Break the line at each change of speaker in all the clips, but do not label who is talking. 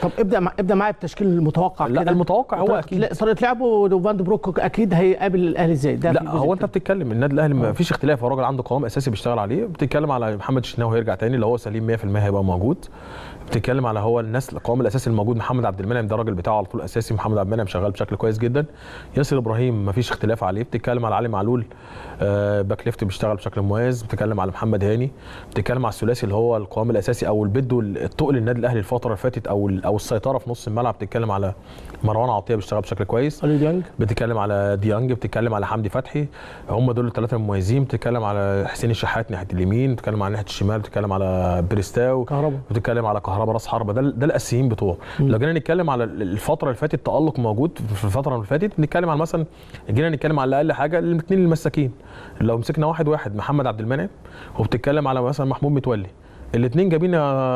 طب ابدا مع... ابدا معايا بتشكيل المتوقع
لا
كده.
المتوقع هو
طريقة-
اكيد
لا، طريقه لعبه وفان دي بروك اكيد هيقابل الاهلي ازاي ده في
لا
الجزء
هو انت
التاني.
بتتكلم النادي الاهلي ما فيش اختلاف هو راجل عنده قوام اساسي بيشتغل عليه بتتكلم على محمد الشناوي هيرجع تاني اللي هو سليم 100% هيبقى موجود بتتكلم على هو الناس القوام الاساسي الموجود محمد عبد المنعم ده الراجل بتاعه على طول اساسي محمد عبد المنعم شغال بشكل كويس جدا ياسر ابراهيم ما فيش اختلاف عليه بتتكلم على علي معلول آه، باك ليفت بيشتغل بشكل مميز بتتكلم على محمد هاني بتتكلم على الثلاثي اللي هو القوام الاساسي او البدو التقل النادي الاهلي الفتره اللي فاتت او ال- او السيطره في نص الملعب بتتكلم على مروان عطيه بيشتغل بشكل كويس
علي ديانج
بتتكلم على ديانج بتتكلم على حمدي فتحي هم دول الثلاثه المميزين بتتكلم على حسين الشحات ناحيه اليمين بتتكلم على ناحيه الشمال بتتكلم على بريستاو
كهربا
بتتكلم على كهربا راس حربه ده ده الاساسيين بتوعه لو جينا نتكلم على الفتره اللي فاتت تالق موجود في الفتره اللي فاتت بنتكلم على مثلا جينا نتكلم على اقل حاجه الاثنين المساكين لو مسكنا واحد واحد محمد عبد المنعم وبتتكلم على مثلا محمود متولي الاثنين جايبين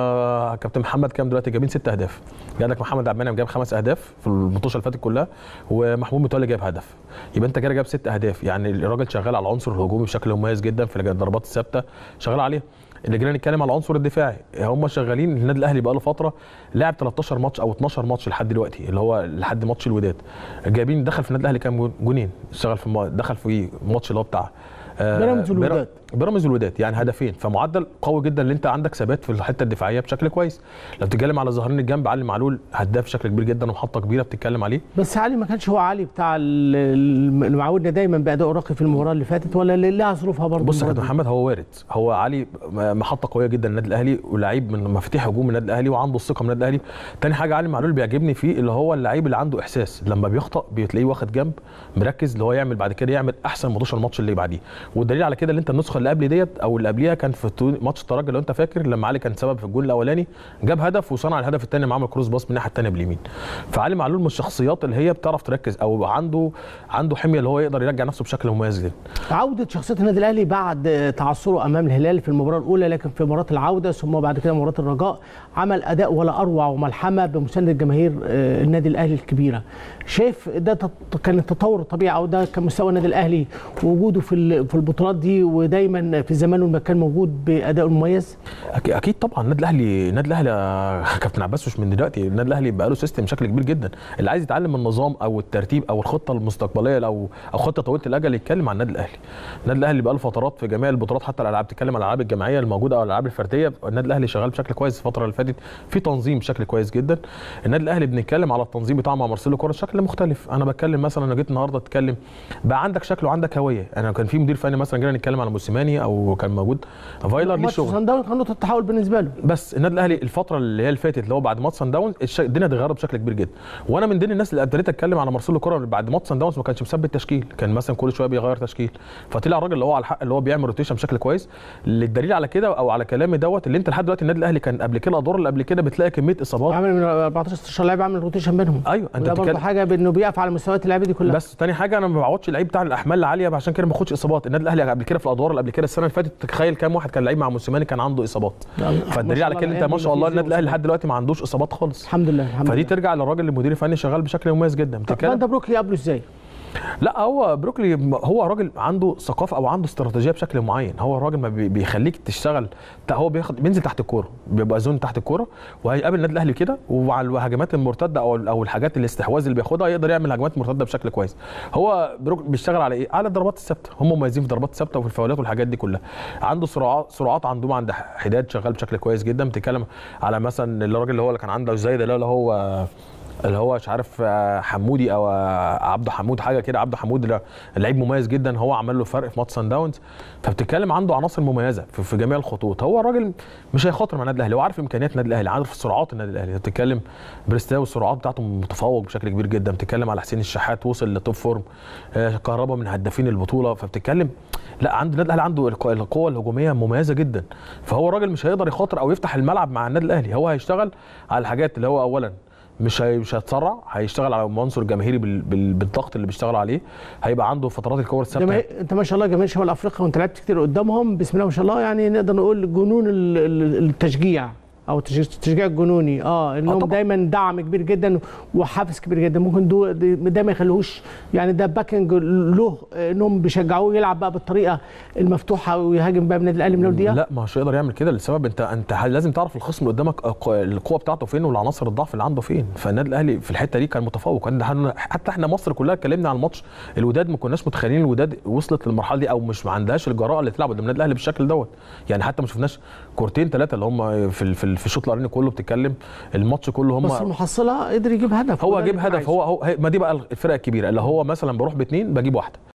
يا كابتن محمد كام دلوقتي جايبين ست اهداف عندك محمد عبد المنعم جاب خمس اهداف في المطوشه اللي فاتت كلها ومحمود متولي جايب هدف يبقى انت كده جايب ست اهداف يعني الراجل شغال على العنصر الهجومي بشكل مميز جدا في الضربات الثابته شغال عليها اللي جينا نتكلم على العنصر الدفاعي هم شغالين النادي الاهلي بقى له فتره لعب 13 ماتش او 12 ماتش لحد دلوقتي اللي هو لحد ماتش الوداد جايبين دخل في النادي الاهلي كام جون- جونين اشتغل في الم- دخل في ماتش اللي هو بتاع آه،
بيراميدز
بيرا-
والوداد.
بيراميدز والوداد يعني هدفين فمعدل قوي جدا اللي انت عندك ثبات في الحته الدفاعيه بشكل كويس لو بتتكلم على ظهرين الجنب علي معلول هداف بشكل كبير جدا ومحطه كبيره بتتكلم عليه
بس علي ما كانش هو علي بتاع ال- ال- اللي معودنا دايما باداء راقي في المباراه اللي فاتت ولا اللي لها ظروفها برضه
بص يا
المباراة
كابتن
دي؟
محمد هو وارد هو علي محطه قويه جدا للنادي الاهلي ولعيب من مفاتيح هجوم النادي الاهلي وعنده الثقه من النادي الاهلي تاني حاجه علي معلول بيعجبني فيه اللي هو اللعيب اللي عنده احساس لما بيخطا بتلاقيه واخد جنب مركز اللي هو يعمل بعد كده يعمل احسن ماتش الماتش اللي بعديه والدليل على كده اللي انت النسخه اللي قبل ديت او اللي قبليها كان في تو- ماتش الترجي لو انت فاكر لما علي كان سبب في الجول الاولاني جاب هدف وصنع الهدف الثاني لما عمل كروس باص من الناحيه الثانيه باليمين فعلي معلول من الشخصيات اللي هي بتعرف تركز او عنده عنده حميه اللي هو يقدر يرجع نفسه بشكل مميز جدا
عودة شخصية النادي الأهلي بعد تعثره أمام الهلال في المباراة الأولى لكن في مباراة العودة ثم بعد كده مباراة الرجاء عمل أداء ولا أروع وملحمة بمساندة جماهير آه، النادي الأهلي الكبيرة شايف ده تط- كان التطور الطبيعي أو ده كان مستوى النادي الأهلي وجوده في ال- في البطولات دي ودايما في الزمان والمكان موجود بأداء المميز
أكيد, اكيد طبعا النادي الاهلي النادي الاهلي يا كابتن عباس مش من دلوقتي النادي الاهلي بقى له سيستم بشكل كبير جدا اللي عايز يتعلم النظام او الترتيب او الخطه المستقبليه او او خطه طويله الاجل يتكلم عن النادي الاهلي النادي الاهلي بقى له فترات في جميع البطولات حتى الالعاب بتتكلم على الالعاب الجماعيه الموجوده او الالعاب الفرديه النادي الاهلي شغال بشكل كويس الفتره اللي فاتت في تنظيم بشكل كويس جدا النادي الاهلي بنتكلم على التنظيم بتاعه مع مارسيلو كوره شكل مختلف انا بتكلم مثلا انا جيت النهارده اتكلم بقى عندك شكل وعندك هويه انا كان في مدير فني مثلا جينا نتكلم على موسيماني او كان موجود فايلر ليه
ماتش
شغل
سان داونز كان نقطة تحول بالنسبة له
بس النادي الاهلي الفتره اللي هي اللي فاتت اللي هو بعد ماتش سان داونز الش- الدنيا اتغيرت بشكل كبير جدا وانا من ضمن الناس اللي ابتديت اتكلم على مارسيلو كولر بعد ماتش سان داونز ما كانش مثبت تشكيل كان مثلا كل شويه بيغير تشكيل فطلع الراجل اللي هو على الحق اللي هو بيعمل روتيشن بشكل كويس للدليل على كده او على كلامي دوت اللي انت لحد دلوقتي النادي الاهلي كان قبل كده الادوار اللي قبل كده بتلاقي كميه اصابات
عامل من 14 16 لاعب عامل روتيشن بينهم
ايوه انت
وده برضه
بتتكلم
حاجة بأنه بيقف على مستويات اللعيبة دي كلها
بس تاني حاجه انا ما بعوضش اللعيب بتاع الاحمال العاليه عشان كده ما باخدش اصابات النادي الاهلي قبل كده في الادوار اللي قبل كده السنه اللي فاتت تخيل كام واحد كان لعيب مع موسيماني كان عنده اصابات فالدليل على كده انت ما شاء الله النادي الاهلي لحد دلوقتي ما عندوش اصابات خالص
الحمد لله الحمد
فدي
لله
ترجع للراجل المدير الفني شغال بشكل مميز جدا
طب
بتتكلم
فانت بروكلي قابله ازاي؟
لا هو بروكلي هو راجل عنده ثقافه او عنده استراتيجيه بشكل معين هو الراجل ما بي- بيخليك تشتغل تا- هو بياخد بينزل تحت الكوره بيبقى زون تحت الكوره وهيقابل النادي الاهلي كده وعلى الهجمات المرتده او او الحاجات الاستحواذ اللي بياخدها يقدر يعمل هجمات مرتده بشكل كويس هو بروك بيشتغل على ايه على الضربات الثابته هم مميزين في الضربات الثابته وفي الفاولات والحاجات دي كلها عنده سرعات سرعات عندهم عند حداد شغال بشكل كويس جدا بتتكلم على مثلا الراجل اللي هو اللي كان عنده زي ده اللي هو اللي هو مش عارف آه، حمودي او آه، عبده حمود حاجه كده عبده حمود ده لعيب مميز جدا هو عمل له فرق في ماتش سان داونز فبتتكلم عنده عناصر مميزه في, في جميع الخطوط هو الراجل مش هيخاطر مع النادي الاهلي هو عارف امكانيات النادي الاهلي عارف سرعات النادي الاهلي بتتكلم بريستاو السرعات بتاعته متفوق بشكل كبير جدا بتتكلم على حسين الشحات وصل لتوب فورم آه، كهربا من هدافين البطوله فبتتكلم لا عنده النادي الاهلي عنده الق- القوه الهجوميه مميزه جدا فهو الراجل مش هيقدر يخاطر او يفتح الملعب مع النادي الاهلي هو هيشتغل على الحاجات اللي هو اولا مش هي مش هيتسرع هيشتغل على المنصور الجماهيري بال... بال... بالضغط اللي بيشتغل عليه هيبقى عنده فترات الكور الثابته
جماهير انت ما شاء الله جماهير شمال افريقيا وانت لعبت كتير قدامهم بسم الله ما شاء الله يعني نقدر نقول جنون ال- ال- التشجيع او التشجيع التشجيع الجنوني اه انهم
طبعاً.
دايما دعم كبير جدا وحافز كبير جدا ممكن دو ده ما يخلوش يعني ده باكنج له انهم بيشجعوه يلعب بقى بالطريقه المفتوحه ويهاجم بقى بالنادي الاهلي من اول دقيقه
لا ما هوش يقدر يعمل كده لسبب انت انت لازم تعرف الخصم اللي قدامك الق- القوه بتاعته فين والعناصر الضعف اللي عنده فين فالنادي الاهلي في الحته دي كان متفوق عند- حن- حتى احنا مصر كلها اتكلمنا عن الماتش الوداد ما كناش متخيلين الوداد وصلت للمرحله دي او مش ما عندهاش الجراءه اللي تلعب قدام النادي الاهلي بالشكل دوت يعني حتى ما شفناش كورتين ثلاثه اللي هم في ال- في ال- في الشوط الاولاني كله بتتكلم الماتش كله هم
بس المحصله قدر يجيب هدف
هو
وده
جيب
اللي كان
هدف
عايزه.
هو هو هي- ما دي بقى الفرق الكبيره اللي هو مثلا بروح باثنين بجيب واحده